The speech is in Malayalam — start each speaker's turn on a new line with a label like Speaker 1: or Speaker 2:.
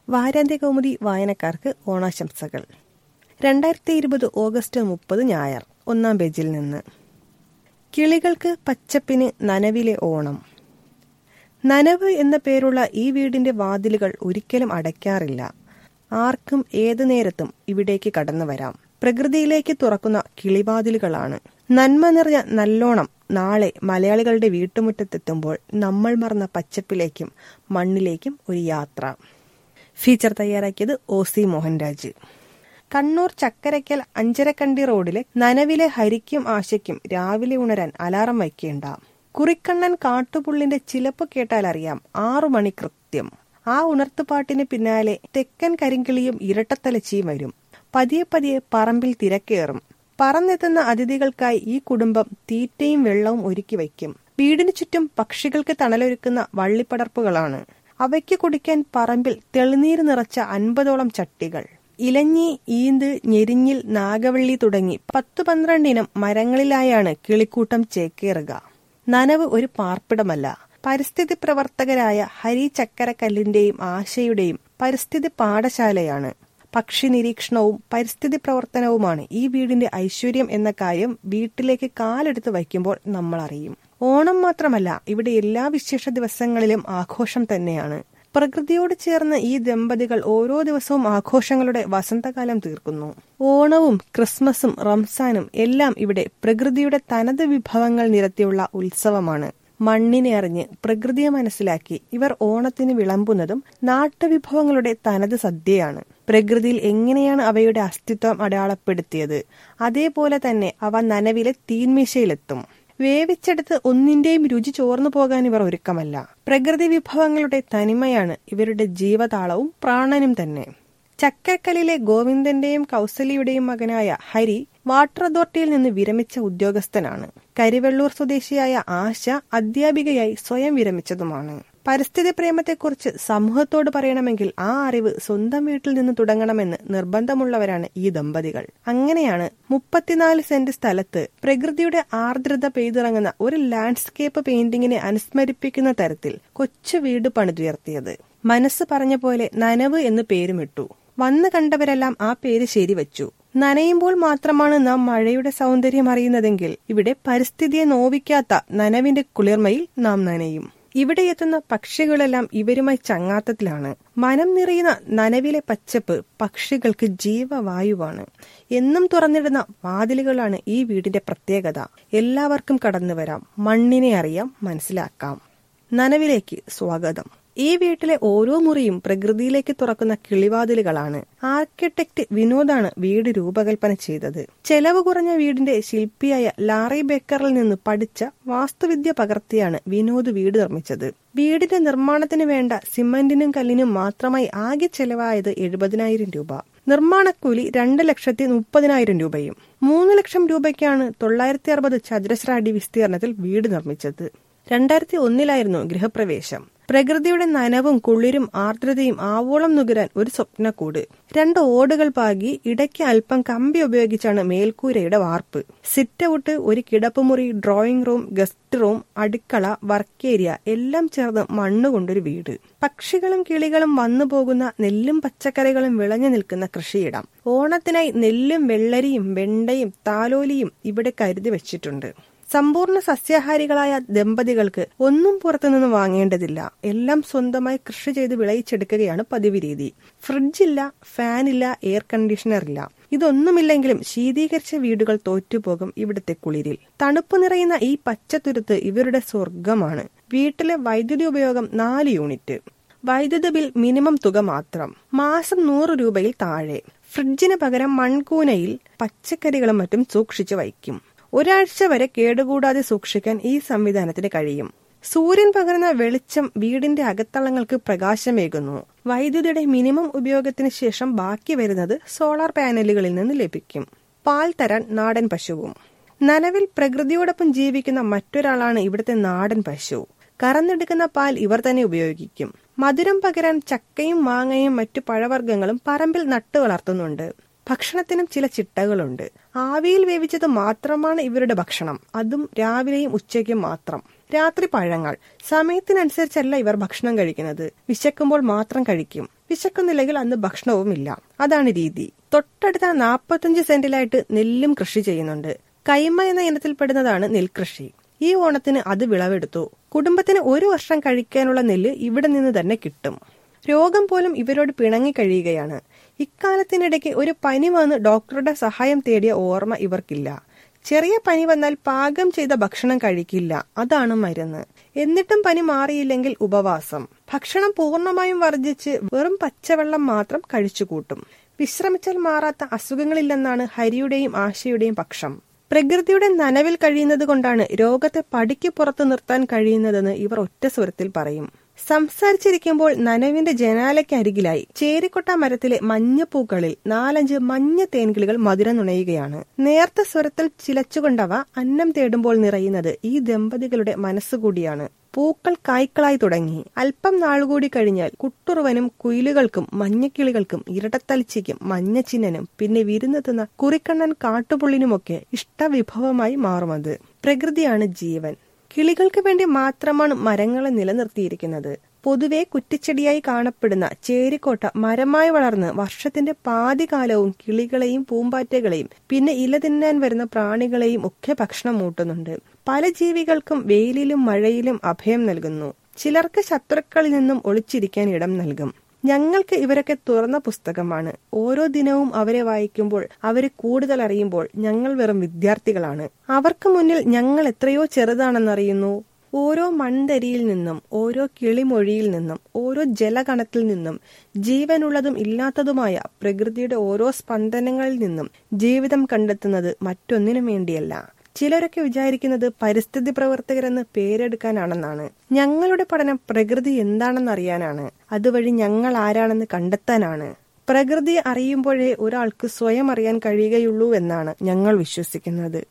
Speaker 1: വാരാന്ത്യ കൗമുദി വായനക്കാർക്ക് ഓണാശംസകൾ രണ്ടായിരത്തി ഇരുപത് ഓഗസ്റ്റ് മുപ്പത് ഞായർ ഒന്നാം പേജിൽ നിന്ന് കിളികൾക്ക് പച്ചപ്പിന് നനവിലെ ഓണം നനവ് എന്ന പേരുള്ള ഈ വീടിന്റെ വാതിലുകൾ ഒരിക്കലും അടയ്ക്കാറില്ല ആർക്കും ഏതു നേരത്തും ഇവിടേക്ക് കടന്നു വരാം പ്രകൃതിയിലേക്ക് തുറക്കുന്ന കിളിവാതിലുകളാണ് നന്മ നിറഞ്ഞ നല്ലോണം നാളെ മലയാളികളുടെ വീട്ടുമുറ്റത്തെത്തുമ്പോൾ നമ്മൾ മറന്ന പച്ചപ്പിലേക്കും മണ്ണിലേക്കും ഒരു യാത്ര ഫീച്ചർ തയ്യാറാക്കിയത് ഒ സി മോഹൻരാജ് കണ്ണൂർ ചക്കരയ്ക്കൽ അഞ്ചരക്കണ്ടി റോഡിലെ നനവിലെ ഹരിക്കും ആശയ്ക്കും രാവിലെ ഉണരാൻ അലാറം വയ്ക്കേണ്ട കുറിക്കണ്ണൻ കാട്ടുപുള്ളിന്റെ ചിലപ്പ് കേട്ടാൽ അറിയാം ആറു മണി കൃത്യം ആ ഉണർത്തുപാട്ടിന് പിന്നാലെ തെക്കൻ കരിങ്കിളിയും ഇരട്ടത്തലച്ചിയും വരും പതിയെ പതിയെ പറമ്പിൽ തിരക്കേറും പറന്നെത്തുന്ന അതിഥികൾക്കായി ഈ കുടുംബം തീറ്റയും വെള്ളവും ഒരുക്കി വയ്ക്കും വീടിനു ചുറ്റും പക്ഷികൾക്ക് തണലൊരുക്കുന്ന വള്ളിപ്പടർപ്പുകളാണ് അവയ്ക്ക് കുടിക്കാൻ പറമ്പിൽ തെളിനീര് നിറച്ച അൻപതോളം ചട്ടികൾ ഇലഞ്ഞി ഈന്ത് ഞെരിഞ്ഞിൽ നാഗവള്ളി തുടങ്ങി പത്തു പന്ത്രണ്ടിനം മരങ്ങളിലായാണ് കിളിക്കൂട്ടം ചേക്കേറുക നനവ് ഒരു പാർപ്പിടമല്ല പരിസ്ഥിതി പ്രവർത്തകരായ ഹരി ചക്കരക്കല്ലിന്റെയും ആശയുടെയും പരിസ്ഥിതി പാഠശാലയാണ് പക്ഷി നിരീക്ഷണവും പരിസ്ഥിതി പ്രവർത്തനവുമാണ് ഈ വീടിന്റെ ഐശ്വര്യം എന്ന കാര്യം വീട്ടിലേക്ക് കാലെടുത്ത് വയ്ക്കുമ്പോൾ നമ്മൾ അറിയും ഓണം മാത്രമല്ല ഇവിടെ എല്ലാ വിശേഷ ദിവസങ്ങളിലും ആഘോഷം തന്നെയാണ് പ്രകൃതിയോട് ചേർന്ന് ഈ ദമ്പതികൾ ഓരോ ദിവസവും ആഘോഷങ്ങളുടെ വസന്തകാലം തീർക്കുന്നു ഓണവും ക്രിസ്മസും റംസാനും എല്ലാം ഇവിടെ പ്രകൃതിയുടെ തനത് വിഭവങ്ങൾ നിരത്തിയുള്ള ഉത്സവമാണ് മണ്ണിനെ അറിഞ്ഞ് പ്രകൃതിയെ മനസ്സിലാക്കി ഇവർ ഓണത്തിന് വിളമ്പുന്നതും നാട്ടുവിഭവങ്ങളുടെ തനത് സദ്യയാണ് പ്രകൃതിയിൽ എങ്ങനെയാണ് അവയുടെ അസ്തിത്വം അടയാളപ്പെടുത്തിയത് അതേപോലെ തന്നെ അവ നനവിലെ തീന്മേശയിലെത്തും വേവിച്ചെടുത്ത് ഒന്നിന്റെയും രുചി ചോർന്നു പോകാൻ ഇവർ ഒരുക്കമല്ല പ്രകൃതി വിഭവങ്ങളുടെ തനിമയാണ് ഇവരുടെ ജീവതാളവും പ്രാണനും തന്നെ ചക്കക്കലിലെ ഗോവിന്ദന്റെയും കൗസലിയുടെയും മകനായ ഹരി വാട്ടർ അതോറിറ്റിയിൽ നിന്ന് വിരമിച്ച ഉദ്യോഗസ്ഥനാണ് കരിവെള്ളൂർ സ്വദേശിയായ ആശ അധ്യാപികയായി സ്വയം വിരമിച്ചതുമാണ് പരിസ്ഥിതി പ്രേമത്തെക്കുറിച്ച് സമൂഹത്തോട് പറയണമെങ്കിൽ ആ അറിവ് സ്വന്തം വീട്ടിൽ നിന്ന് തുടങ്ങണമെന്ന് നിർബന്ധമുള്ളവരാണ് ഈ ദമ്പതികൾ അങ്ങനെയാണ് മുപ്പത്തിനാല് സെന്റ് സ്ഥലത്ത് പ്രകൃതിയുടെ ആർദ്രത പെയ്തിറങ്ങുന്ന ഒരു ലാൻഡ്സ്കേപ്പ് പെയിന്റിങ്ങിനെ അനുസ്മരിപ്പിക്കുന്ന തരത്തിൽ കൊച്ചു വീട് പണിതുയർത്തിയത് മനസ്സ് പറഞ്ഞ പോലെ നനവ് എന്ന് പേരുമിട്ടു വന്നു കണ്ടവരെല്ലാം ആ പേര് ശരിവച്ചു നനയുമ്പോൾ മാത്രമാണ് നാം മഴയുടെ സൗന്ദര്യം അറിയുന്നതെങ്കിൽ ഇവിടെ പരിസ്ഥിതിയെ നോവിക്കാത്ത നനവിന്റെ കുളിർമയിൽ നാം നനയും ഇവിടെ എത്തുന്ന പക്ഷികളെല്ലാം ഇവരുമായി ചങ്ങാത്തത്തിലാണ് മനം നിറയുന്ന നനവിലെ പച്ചപ്പ് പക്ഷികൾക്ക് ജീവവായുവാണ് എന്നും തുറന്നിടുന്ന വാതിലുകളാണ് ഈ വീടിന്റെ പ്രത്യേകത എല്ലാവർക്കും കടന്നു വരാം മണ്ണിനെ അറിയാം മനസ്സിലാക്കാം നനവിലേക്ക് സ്വാഗതം ഈ വീട്ടിലെ ഓരോ മുറിയും പ്രകൃതിയിലേക്ക് തുറക്കുന്ന കിളിവാതിലുകളാണ് ആർക്കിടെക്ട് വിനോദാണ് വീട് രൂപകൽപ്പന ചെയ്തത് ചെലവ് കുറഞ്ഞ വീടിന്റെ ശില്പിയായ ലാറി ബേക്കറിൽ നിന്ന് പഠിച്ച വാസ്തുവിദ്യ പകർത്തിയാണ് വിനോദ് വീട് നിർമ്മിച്ചത് വീടിന്റെ നിർമ്മാണത്തിന് വേണ്ട സിമന്റിനും കല്ലിനും മാത്രമായി ആകെ ചെലവായത് എഴുപതിനായിരം രൂപ നിർമ്മാണക്കൂലി രണ്ട് ലക്ഷത്തി മുപ്പതിനായിരം രൂപയും മൂന്ന് ലക്ഷം രൂപയ്ക്കാണ് തൊള്ളായിരത്തി അറുപത് ചതുരശ്ര അടി വിസ്തീർണത്തിൽ വീട് നിർമ്മിച്ചത് രണ്ടായിരത്തി ഒന്നിലായിരുന്നു ഗൃഹപ്രവേശം പ്രകൃതിയുടെ നനവും കുളിരും ആർദ്രതയും ആവോളം നുകരാൻ ഒരു സ്വപ്നക്കൂട് രണ്ട് ഓടുകൾ പാകി ഇടയ്ക്ക് അല്പം കമ്പി ഉപയോഗിച്ചാണ് മേൽക്കൂരയുടെ വാർപ്പ് സിറ്റ് ഔട്ട് ഒരു കിടപ്പുമുറി ഡ്രോയിങ് റൂം ഗസ്റ്റ് റൂം അടുക്കള വർക്ക് ഏരിയ എല്ലാം ചേർന്ന് മണ്ണുകൊണ്ടൊരു വീട് പക്ഷികളും കിളികളും വന്നു പോകുന്ന നെല്ലും പച്ചക്കറികളും വിളഞ്ഞു നിൽക്കുന്ന കൃഷിയിടം ഓണത്തിനായി നെല്ലും വെള്ളരിയും വെണ്ടയും താലോലിയും ഇവിടെ കരുതി വെച്ചിട്ടുണ്ട് സമ്പൂർണ്ണ സസ്യാഹാരികളായ ദമ്പതികൾക്ക് ഒന്നും പുറത്തുനിന്ന് വാങ്ങേണ്ടതില്ല എല്ലാം സ്വന്തമായി കൃഷി ചെയ്ത് വിളയിച്ചെടുക്കുകയാണ് പതിവ് രീതി ഫ്രിഡ്ജില്ല ഫാനില്ല എയർ കണ്ടീഷണർ ഇല്ല ഇതൊന്നുമില്ലെങ്കിലും ശീതീകരിച്ച വീടുകൾ തോറ്റുപോകും ഇവിടുത്തെ കുളിരിൽ തണുപ്പ് നിറയുന്ന ഈ പച്ചത്തുരുത്ത് ഇവരുടെ സ്വർഗമാണ് വീട്ടിലെ വൈദ്യുതി ഉപയോഗം നാല് യൂണിറ്റ് വൈദ്യുതി ബിൽ മിനിമം തുക മാത്രം മാസം നൂറ് രൂപയിൽ താഴെ ഫ്രിഡ്ജിന് പകരം മൺകൂനയിൽ പച്ചക്കറികളും മറ്റും സൂക്ഷിച്ചു വയ്ക്കും ഒരാഴ്ച വരെ കേടുകൂടാതെ സൂക്ഷിക്കാൻ ഈ സംവിധാനത്തിന് കഴിയും സൂര്യൻ പകർന്ന വെളിച്ചം വീടിന്റെ അകത്തളങ്ങൾക്ക് പ്രകാശമേകുന്നു വൈദ്യുതിയുടെ മിനിമം ഉപയോഗത്തിന് ശേഷം ബാക്കി വരുന്നത് സോളാർ പാനലുകളിൽ നിന്ന് ലഭിക്കും പാൽ തരാൻ നാടൻ പശുവും നനവിൽ പ്രകൃതിയോടൊപ്പം ജീവിക്കുന്ന മറ്റൊരാളാണ് ഇവിടുത്തെ നാടൻ പശു കറന്നെടുക്കുന്ന പാൽ ഇവർ തന്നെ ഉപയോഗിക്കും മധുരം പകരാൻ ചക്കയും മാങ്ങയും മറ്റു പഴവർഗ്ഗങ്ങളും പറമ്പിൽ നട്ടു വളർത്തുന്നുണ്ട് ഭക്ഷണത്തിനും ചില ചിട്ടകളുണ്ട് ആവിയിൽ വേവിച്ചത് മാത്രമാണ് ഇവരുടെ ഭക്ഷണം അതും രാവിലെയും ഉച്ചയ്ക്കും മാത്രം രാത്രി പഴങ്ങൾ സമയത്തിനനുസരിച്ചല്ല ഇവർ ഭക്ഷണം കഴിക്കുന്നത് വിശക്കുമ്പോൾ മാത്രം കഴിക്കും വിശക്കുന്നില്ലെങ്കിൽ അന്ന് ഭക്ഷണവുമില്ല അതാണ് രീതി തൊട്ടടുത്ത നാൽപ്പത്തഞ്ച് സെന്റിലായിട്ട് നെല്ലും കൃഷി ചെയ്യുന്നുണ്ട് കൈമ എന്ന ഇനത്തിൽപ്പെടുന്നതാണ് നെൽകൃഷി ഈ ഓണത്തിന് അത് വിളവെടുത്തു കുടുംബത്തിന് ഒരു വർഷം കഴിക്കാനുള്ള നെല്ല് ഇവിടെ നിന്ന് തന്നെ കിട്ടും രോഗം പോലും ഇവരോട് പിണങ്ങി കഴിയുകയാണ് ഇക്കാലത്തിനിടയ്ക്ക് ഒരു പനി വന്ന് ഡോക്ടറുടെ സഹായം തേടിയ ഓർമ്മ ഇവർക്കില്ല ചെറിയ പനി വന്നാൽ പാകം ചെയ്ത ഭക്ഷണം കഴിക്കില്ല അതാണ് മരുന്ന് എന്നിട്ടും പനി മാറിയില്ലെങ്കിൽ ഉപവാസം ഭക്ഷണം പൂർണ്ണമായും വർജിച്ച് വെറും പച്ചവെള്ളം മാത്രം കഴിച്ചുകൂട്ടും വിശ്രമിച്ചാൽ മാറാത്ത അസുഖങ്ങളില്ലെന്നാണ് ഹരിയുടെയും ആശയുടെയും പക്ഷം പ്രകൃതിയുടെ നനവിൽ കഴിയുന്നത് കൊണ്ടാണ് രോഗത്തെ പടിക്ക് പുറത്തു നിർത്താൻ കഴിയുന്നതെന്ന് ഇവർ ഒറ്റ സ്വരത്തിൽ പറയും സംസാരിച്ചിരിക്കുമ്പോൾ നനവിന്റെ ജനാലയ്ക്കരികിലായി ചേരിക്കൊട്ട മരത്തിലെ മഞ്ഞപ്പൂക്കളിൽ നാലഞ്ച് മഞ്ഞ തേൻകിളികൾ മധുരം നുണയുകയാണ് നേർത്ത സ്വരത്തിൽ ചിലച്ചുകൊണ്ടവ അന്നം തേടുമ്പോൾ നിറയുന്നത് ഈ ദമ്പതികളുടെ മനസ്സുകൂടിയാണ് പൂക്കൾ കായ്ക്കളായി തുടങ്ങി അല്പം നാളുകൂടി കഴിഞ്ഞാൽ കുട്ടുറുവനും കുയിലുകൾക്കും മഞ്ഞക്കിളികൾക്കും ഇരട്ടത്തലിച്ചയ്ക്കും മഞ്ഞച്ചിന്നനും പിന്നെ വിരുന്നെത്തുന്ന കുറിക്കണ്ണൻ കാട്ടുപുള്ളിനുമൊക്കെ ഇഷ്ടവിഭവമായി മാറുമത് പ്രകൃതിയാണ് ജീവൻ കിളികൾക്ക് വേണ്ടി മാത്രമാണ് മരങ്ങളെ നിലനിർത്തിയിരിക്കുന്നത് പൊതുവെ കുറ്റിച്ചെടിയായി കാണപ്പെടുന്ന ചേരിക്കോട്ട മരമായി വളർന്ന് വർഷത്തിന്റെ പാതി കാലവും കിളികളെയും പൂമ്പാറ്റകളെയും പിന്നെ ഇല തിന്നാൻ വരുന്ന പ്രാണികളെയും ഒക്കെ ഭക്ഷണം മൂട്ടുന്നുണ്ട് പല ജീവികൾക്കും വെയിലിലും മഴയിലും അഭയം നൽകുന്നു ചിലർക്ക് ശത്രുക്കളിൽ നിന്നും ഒളിച്ചിരിക്കാൻ ഇടം നൽകും ഞങ്ങൾക്ക് ഇവരൊക്കെ തുറന്ന പുസ്തകമാണ് ഓരോ ദിനവും അവരെ വായിക്കുമ്പോൾ അവരെ കൂടുതൽ അറിയുമ്പോൾ ഞങ്ങൾ വെറും വിദ്യാർത്ഥികളാണ് അവർക്ക് മുന്നിൽ ഞങ്ങൾ എത്രയോ ചെറുതാണെന്നറിയുന്നു ഓരോ മൺതരിയിൽ നിന്നും ഓരോ കിളിമൊഴിയിൽ നിന്നും ഓരോ ജലകണത്തിൽ നിന്നും ജീവനുള്ളതും ഇല്ലാത്തതുമായ പ്രകൃതിയുടെ ഓരോ സ്പന്ദനങ്ങളിൽ നിന്നും ജീവിതം കണ്ടെത്തുന്നത് മറ്റൊന്നിനും വേണ്ടിയല്ല ചിലരൊക്കെ വിചാരിക്കുന്നത് പരിസ്ഥിതി പ്രവർത്തകരെന്ന് പേരെടുക്കാനാണെന്നാണ് ഞങ്ങളുടെ പഠനം പ്രകൃതി എന്താണെന്ന് അറിയാനാണ് അതുവഴി ഞങ്ങൾ ആരാണെന്ന് കണ്ടെത്താനാണ് പ്രകൃതി അറിയുമ്പോഴേ ഒരാൾക്ക് സ്വയം അറിയാൻ കഴിയുകയുള്ളൂ എന്നാണ് ഞങ്ങൾ വിശ്വസിക്കുന്നത്